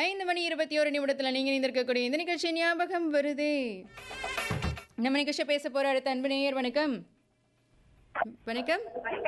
ஐந்து மணி இருபத்தி ஒரு நிமிடத்தில் நீங்கள் இருந்திருக்கக்கூடிய இந்த நிகழ்ச்சி ஞாபகம் வருதே நம்ம நிகழ்ச்சியை பேச போற அடுத்த அன்பு நேயர் வணக்கம் வணக்கம்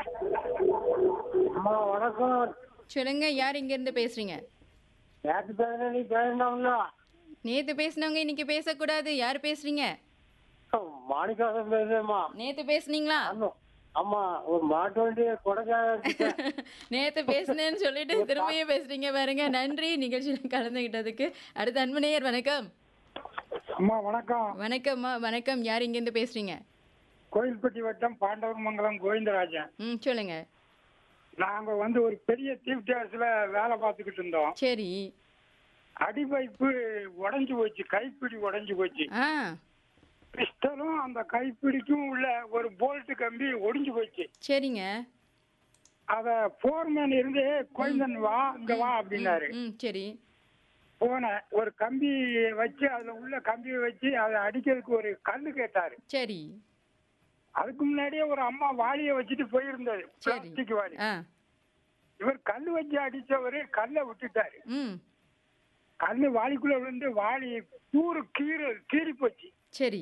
அம்மா வணக்கம் சொல்லுங்க யார் இங்க இருந்து பேசுறீங்க நேற்று பேசுன நீ பேசினோம்ல நேத்து பேசினவங்க இன்னைக்கு பேசக்கூடாது யார் பேசுறீங்க மாணிக்காசம் பேசுறேம்மா நேத்து பேசுனீங்களா ஆமா. ஆமா ஒரு மாட்டு வண்டியை கொடைக்கானல் நேத்து பேசுனேன்னு சொல்லிட்டு திரும்பியும் பேசுறீங்க பாருங்க நன்றி நிகழ்ச்சியில் கலந்துகிட்டதுக்கு அடுத்த அன்பு நேயர் வணக்கம் அம்மா வணக்கம் வணக்கம்மா வணக்கம் யார் இங்க இருந்து பேசுறீங்க கோயில்பட்டி வட்டம் பாண்டவர் மங்கலம் கோவிந்தராஜன் ம் சொல்லுங்க நாங்க வந்து ஒரு பெரிய சீஃப் டேஸ்ல வேலை பார்த்துக்கிட்டு இருந்தோம் சரி அடிபைப்பு உடைஞ்சு போச்சு கைப்பிடி உடைஞ்சு போச்சு ஆ பிஸ்டலும் அந்த கைப்பிடிக்கும் உள்ள ஒரு போல்ட் கம்பி ஒடிஞ்சு போச்சு சரிங்க அத போர்மேன் இருந்து கோயந்தன் வா இங்க வா அப்படின்னாரு ம் சரி போனேன் ஒரு கம்பி வச்சு அதுல உள்ள கம்பியை வச்சு அதை அடிக்கிறதுக்கு ஒரு கல்லு கேட்டாரு சரி அதுக்கு முன்னாடியே ஒரு அம்மா வாளிய வச்சுட்டு போயிருந்தது சரி பிளாஸ்டிக் வாளி ஆ இவர் கல்லு வச்சு அடிச்சவரு கல்லை விட்டுட்டாரு ம் கல்லு வாளிக்குள்ள விழுந்து வாளி தூரு கீறு கீறி போச்சு சரி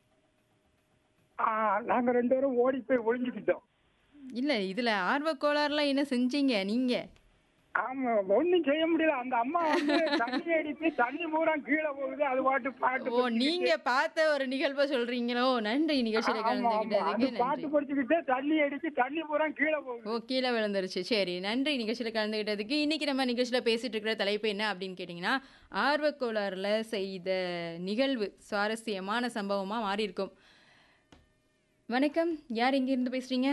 ஆ, நாங்க ரெண்டு பேரும் ஓடி போய் ஒளிஞ்சுக்கிட்டோம் இல்ல இதுல ஆர்வ கோளாறுலாம் என்ன செஞ்சீங்க நீங்க ஆமா ஒண்ணும் செய்ய முடியல அந்த அம்மா வந்து தண்ணி அடிச்சு தண்ணி பூரா கீழே போகுது அது பாட்டு பாட்டு ஓ நீங்க பார்த்த ஒரு நிகழ்வை சொல்றீங்களோ நன்றி நிகழ்ச்சியில ஆமா, ஆமா. அது கலந்துகிட்டதுக்கு பாட்டு நன்றி படிச்சுக்கிட்டு தண்ணி அடிச்சு தண்ணி பூரா கீழே போகுது ஓ கீழே விழுந்துருச்சு சரி நன்றி நிகழ்ச்சியில் கலந்துக்கிட்டதுக்கு இன்னைக்கு நம்ம நிகழ்ச்சியில் பேசிட்டு இருக்கிற தலைப்பு என்ன அப்படின்னு கேட்டிங்கன்னா ஆர்வக்கோளாறுல செய்த நிகழ்வு சுவாரஸ்யமான சம்பவமா மாறி இருக்கும் வணக்கம் யார் இங்க இருந்து பேசுறீங்க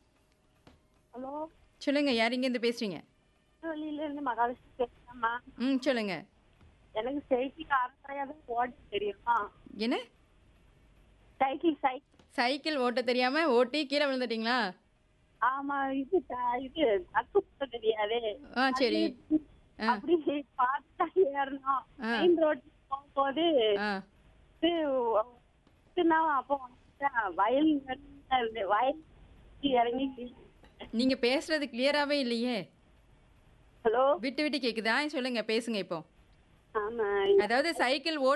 ஹலோ சொல்லுங்க யார் இங்க இருந்து பேசுறீங்க திருவள்ளியில இருந்து மகாலட்சுமி பேசுறேம்மா ம் சொல்லுங்க எனக்கு சைக்கிள் அரைக்குறையாவது ஓட்ட தெரியுமா என்ன சைக்கிள் சைக்கிள் சைக்கிள் ஓட்ட தெரியாம ஓட்டி கீழே விழுந்துட்டீங்களா ஆமா இது த- இது நட்டு போட தெரியாது ஆ சரி ஆ. அப்படி பார்த்தா ஏறணும் ஆ. மெயின் ரோட்டு போகும்போது ஆ இது இதுனா அப்போ வந்துட்டேன். வயல் நடுவுல இருந்து வயல் இறங்கி நீங்க பேசுறது கிளியராவே இல்லையே ஹலோ விட்டு விட்டு கேக்குதா சொல்லுங்க பேசுங்க இப்போ ஆமா அதாவது சைக்கிள் ஓட்ட